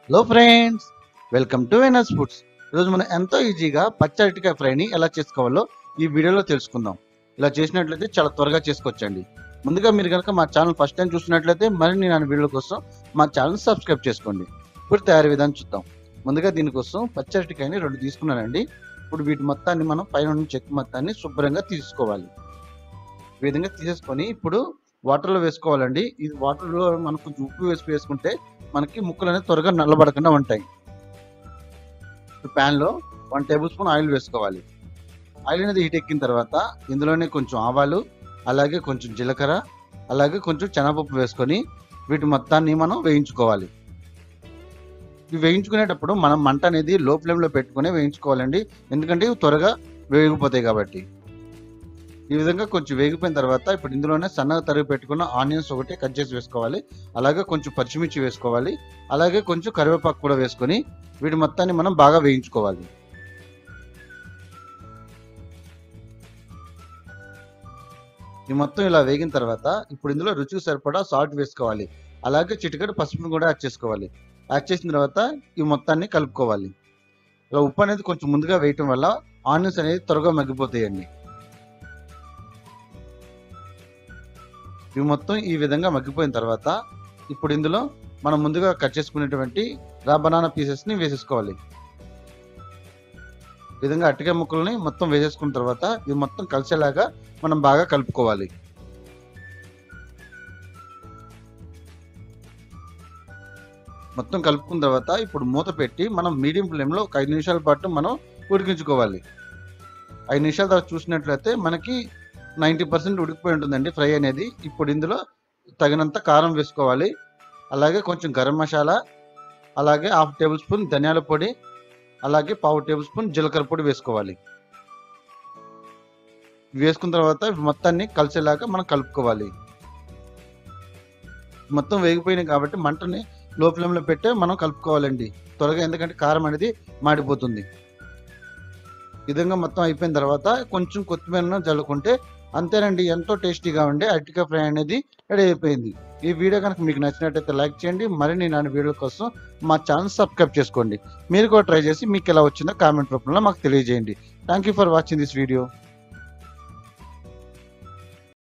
hello friends welcome to Venus foods ఈరోజు మనం ఎంతో ఈజీగా పచ్చి అరటికాయ ఫ్రైని ఎలా చేసుకోవాలో ఈ వీడియోలో తెలుసుకుందాం ఇలా చేసినట్లయితే చాలా త్వరగా చేసుకోవచ్చండి ముందుగా మీరు కనుక మా ఛానల్ ఫస్ట్ టైం చూసినట్లయితే మరిన్ని నా వీడియోల కోసం మా ఛానల్ సబ్స్క్రైబ్ చేసుకోండి ఇప్పుడు తయారీ విధానం చూద్దాం ముందుగా దీనికోసం పచ్చి అరటికాయని రెండు తీసుకున్నానండి ఇప్పుడు వీటి మొత్తాన్ని మనం పైన ఉన్న చెక్కు మొత్తాన్ని శుభ్రంగా తీసుకోవాలి ఈ విధంగా తీసేసుకొని ఇప్పుడు వాటర్లో వేసుకోవాలండి ఇది వాటర్లో మనం కొంచెం ఉప్పు వేసి వేసుకుంటే మనకి ముక్కలు అనేది త్వరగా నల్లబడకుండా ఉంటాయి ప్యాన్లో వన్ టేబుల్ స్పూన్ ఆయిల్ వేసుకోవాలి ఆయిల్ అనేది హీట్ ఎక్కిన తర్వాత ఇందులోనే కొంచెం ఆవాలు అలాగే కొంచెం జీలకర్ర అలాగే కొంచెం శనగపప్పు వేసుకొని వీటి మొత్తాన్ని మనం వేయించుకోవాలి ఇవి వేయించుకునేటప్పుడు మనం మంట అనేది లో ఫ్లేమ్లో పెట్టుకుని వేయించుకోవాలండి ఎందుకంటే ఇవి త్వరగా వేగిపోతాయి కాబట్టి ఈ విధంగా కొంచెం వేగిపోయిన తర్వాత ఇప్పుడు ఇందులోనే సన్నగా తరిగి పెట్టుకున్న ఆనియన్స్ ఒకటి కట్ చేసి వేసుకోవాలి అలాగే కొంచెం పచ్చిమిర్చి వేసుకోవాలి అలాగే కొంచెం కరివేపాకు కూడా వేసుకొని వీటి మొత్తాన్ని మనం బాగా వేయించుకోవాలి ఈ మొత్తం ఇలా వేగిన తర్వాత ఇప్పుడు ఇందులో రుచికి సరిపడా సాల్ట్ వేసుకోవాలి అలాగే చిటికెడు పసుపును కూడా యాడ్ చేసుకోవాలి యాడ్ చేసిన తర్వాత ఈ మొత్తాన్ని కలుపుకోవాలి ఇలా ఉప్పు అనేది కొంచెం ముందుగా వేయటం వల్ల ఆనియన్స్ అనేది త్వరగా మగ్గిపోతాయండి ఇవి మొత్తం ఈ విధంగా మగ్గిపోయిన తర్వాత ఇప్పుడు ఇందులో మనం ముందుగా కట్ చేసుకునేటువంటి రా బనానా పీసెస్ని వేసేసుకోవాలి ఈ విధంగా అట్టికాయ ముక్కల్ని మొత్తం వేసేసుకున్న తర్వాత ఇవి మొత్తం కలిసేలాగా మనం బాగా కలుపుకోవాలి మొత్తం కలుపుకున్న తర్వాత ఇప్పుడు మూత పెట్టి మనం మీడియం ఫ్లేమ్లో ఒక ఐదు నిమిషాల పాటు మనం ఉడికించుకోవాలి ఐదు నిమిషాల తర్వాత చూసినట్లయితే మనకి నైంటీ పర్సెంట్ ఉడికిపోయి ఉంటుందండి ఫ్రై అనేది ఇప్పుడు ఇందులో తగినంత కారం వేసుకోవాలి అలాగే కొంచెం గరం మసాలా అలాగే హాఫ్ టేబుల్ స్పూన్ ధనియాల పొడి అలాగే పావు టేబుల్ స్పూన్ జీలకర్ర పొడి వేసుకోవాలి ఇవి వేసుకున్న తర్వాత ఇవి మొత్తాన్ని కలిసేలాగా మనం కలుపుకోవాలి మొత్తం వేగిపోయినాయి కాబట్టి మంటని లో ఫ్లేమ్లో పెట్టే మనం కలుపుకోవాలండి త్వరగా ఎందుకంటే కారం అనేది మాడిపోతుంది ఈ విధంగా మొత్తం అయిపోయిన తర్వాత కొంచెం కొత్తిమీర చల్లుకుంటే అంతేనండి ఎంతో టేస్టీగా ఉండే అరటికాయ ఫ్రై అనేది రెడీ అయిపోయింది ఈ వీడియో కనుక మీకు నచ్చినట్టయితే లైక్ చేయండి మరిన్ని నా వీడియో కోసం మా ఛానల్ సబ్స్క్రైబ్ చేసుకోండి మీరు కూడా ట్రై చేసి మీకు ఎలా వచ్చిందో కామెంట్ రూపంలో మాకు తెలియజేయండి thank you for watching this video